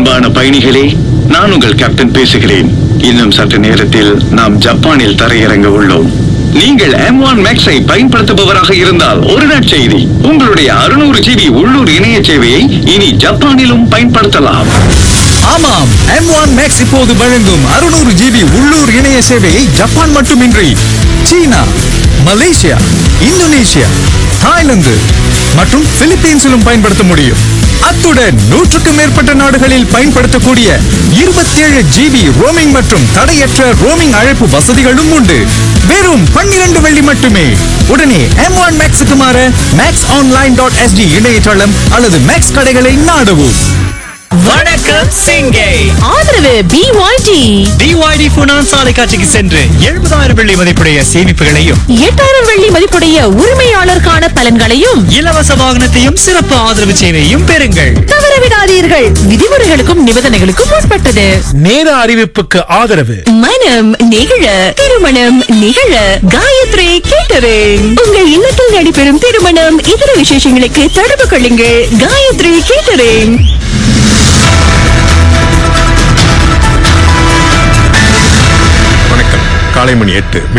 அன்பான பயணிகளே நான் உங்கள் கேப்டன் பேசுகிறேன் இன்னும் சற்று நேரத்தில் நாம் ஜப்பானில் தரையிறங்க உள்ளோம் நீங்கள் M1 மேக்ஸை பயன்படுத்துபவராக இருந்தால் ஒரு நற்செய்தி உங்களுடைய அறுநூறு ஜிபி உள்ளூர் இணைய சேவையை இனி ஜப்பானிலும் பயன்படுத்தலாம் ஆமாம் M1 Max இப்போது வழங்கும் 600 ஜிபி உள்ளூர் இணைய சேவையை ஜப்பான் மட்டுமின்றி சீனா மலேசியா இந்தோனேஷியா தாய்லாந்து மற்றும் பிலிப்பீன்ஸிலும் பயன்படுத்த முடியும் அத்துடன் நூற்றுக்கும் மேற்பட்ட நாடுகளில் பயன்படுத்தக்கூடிய 27 ஜிபி ரோமிங் மற்றும் தடையற்ற ரோமிங் அழைப்பு வசதிகளும் உண்டு வெறும் 12 வெள்ளி மட்டுமே உடனே M1 Maxக்கு மாற மேக்ஸ் ஆன்லைன் டாட் எஸ்டி இணையதளம் அல்லது மேக்ஸ் கடைகளை நாடவும் வணக்கம் சிங்கை ஆதரவு பிஒய்டி டிஒய்டி புனான்ஸ் ஆலைக்காட்சிக்கு சென்று எழுபதாயிரம் வெள்ளி மதிப்புடைய சேமிப்புகளையும் எட்டாயிரம் வெள்ளி மதிப்புடைய உரிமையாளருக்கான பலன்களையும் இலவச வாகனத்தையும் சிறப்பு ஆதரவு சேவையும் பெறுங்கள் தவறவிடாதீர்கள் விதிமுறைகளுக்கும் நிபந்தனைகளுக்கும் உட்பட்டது நேர அறிவிப்புக்கு ஆதரவு மனம் நிகழ திருமணம் நிகழ காயத்ரி கேட்டரிங் உங்கள் இல்லத்தில் நடைபெறும் திருமணம் இதர விசேஷங்களுக்கு தொடர்பு கொள்ளுங்கள் காயத்ரி கேட்டரிங் வணக்கம் காலை மணி எட்டு